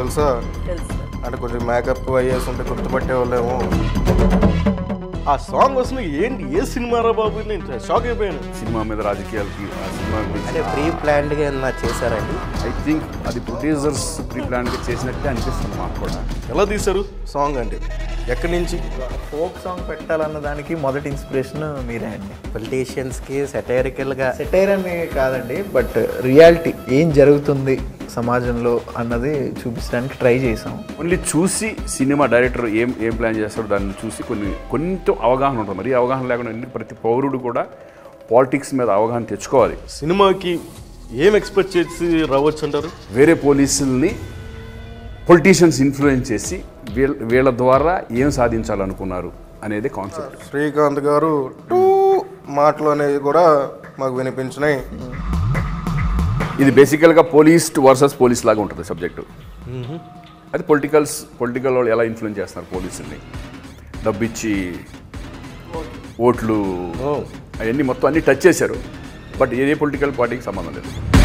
తెలుసా తెలుసు అంటే కొంచెం మేకప్ అయ్యేసి ఉంటే గుర్తుపట్టే వాళ్ళేమో ఆ సాంగ్ అసలు ఏంటి ఏ సినిమారా బాబు నేను షాక్ అయిపోయాను సినిమా మీద రాజకీయాలకి ఆ సినిమా అంటే ప్రీ ప్లాన్డ్గా ఏమన్నా చేశారండి ఐ థింక్ అది ప్రొడ్యూసర్స్ ప్రీ ప్లాన్గా చేసినట్టే అనిపిస్తుంది మాకు కూడా ఎలా తీశారు సాంగ్ అంటే ఎక్కడి నుంచి ఫోక్ సాంగ్ పెట్టాలన్న దానికి మొదటి ఇన్స్పిరేషన్ మీరే అండి పొలిటీషియన్స్కి సెటైరికల్గా సెటైర్ అని కాదండి బట్ రియాలిటీ ఏం జరుగుతుంది సమాజంలో అన్నది చూపించడానికి ట్రై చేసాం ఓన్లీ చూసి సినిమా డైరెక్టర్ ఏం ఏం ప్లాన్ చేస్తాడో దాన్ని చూసి కొన్ని కొంచెం అవగాహన ఉంటుంది మరి అవగాహన లేకుండా ఎందుకు ప్రతి పౌరుడు కూడా పాలిటిక్స్ మీద అవగాహన తెచ్చుకోవాలి సినిమాకి ఏం ఎక్స్పెక్ట్ చేసి రావచ్చు అంటారు వేరే పోలీసుల్ని పొలిటీషియన్స్ ఇన్ఫ్లుయెన్స్ చేసి వీళ్ళ వీళ్ళ ద్వారా ఏం సాధించాలనుకున్నారు అనేది కాన్సెప్ట్ శ్రీకాంత్ గారు టూ మాటలు అనేవి కూడా మాకు వినిపించినాయి ఇది బేసికల్గా పోలీస్ వర్సెస్ పోలీస్ లాగా ఉంటుంది సబ్జెక్టు అది పొలిటికల్స్ పొలిటికల్ వాళ్ళు ఎలా ఇన్ఫ్లుయెన్స్ చేస్తున్నారు పోలీసుల్ని డబ్బిచ్చి ఓట్లు అవన్నీ మొత్తం అన్ని టచ్ చేశారు బట్ ఏ పొలిటికల్ పార్టీకి సంబంధం లేదు